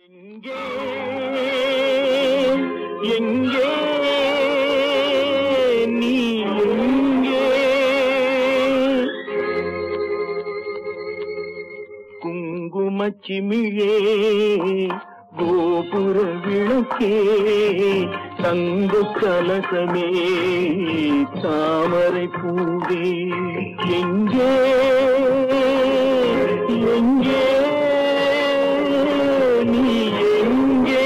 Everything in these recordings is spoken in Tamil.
எங்கே எங்கே நீ எங்கே குங்குமச்சிமிழே கோபுர விளக்கே தங்க கலசமே தாமரை பூவே எங்கே எங்கே நீ எங்கே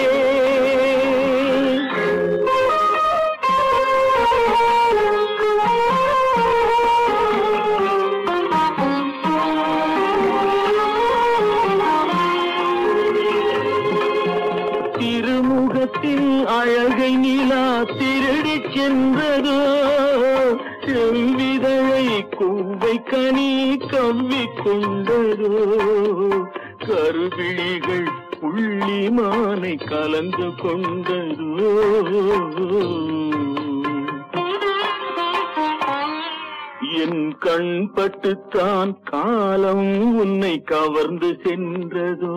திருமுகத்தில் அழகை நிலா திருடிச் சென்றதோ செவ்விதழை கூவை கனி கவ்விக் கொண்டதோ கருவிழிகள் புள்ளிமானை கலந்து கொண்டதோ என் கண் பட்டுத்தான் காலம் உன்னை கவர்ந்து சென்றதோ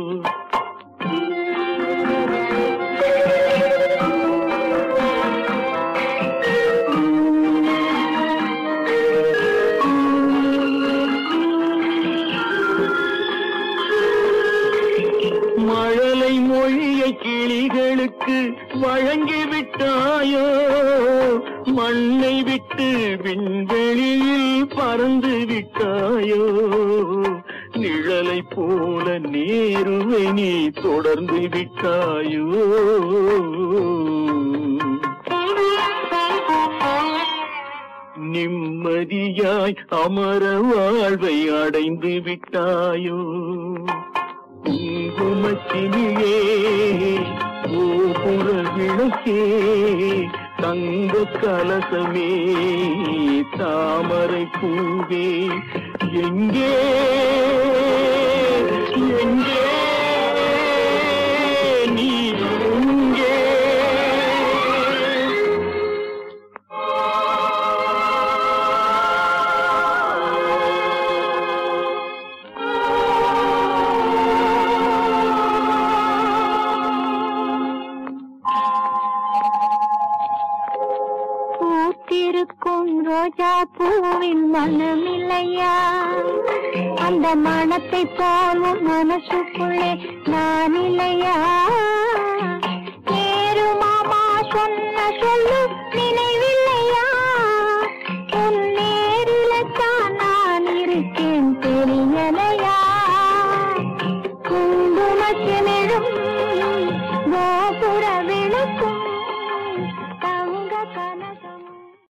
மழலை மொழியை கிளிகளுக்கு வழங்கி விட்டாயோ மண்ணை விட்டு விண்வெளியில் பறந்து விட்டாயோ நிழலை போல நேருவை நீ தொடர்ந்து விட்டாயோ நிம்மதியாய் அமர வாழ்வை அடைந்து விட்டாயோ குங்குமச்சினியே கோபுர விளக்கே தங்க கலசமே தாமரை பூவே எங்கே எங்கே நீ எங்கே பூத்திருக்கும் ரோஜா பூவின் மனமில்லையா அந்த மனத்தை போலும் மனசுக்குள்ளே நான் இல்லையா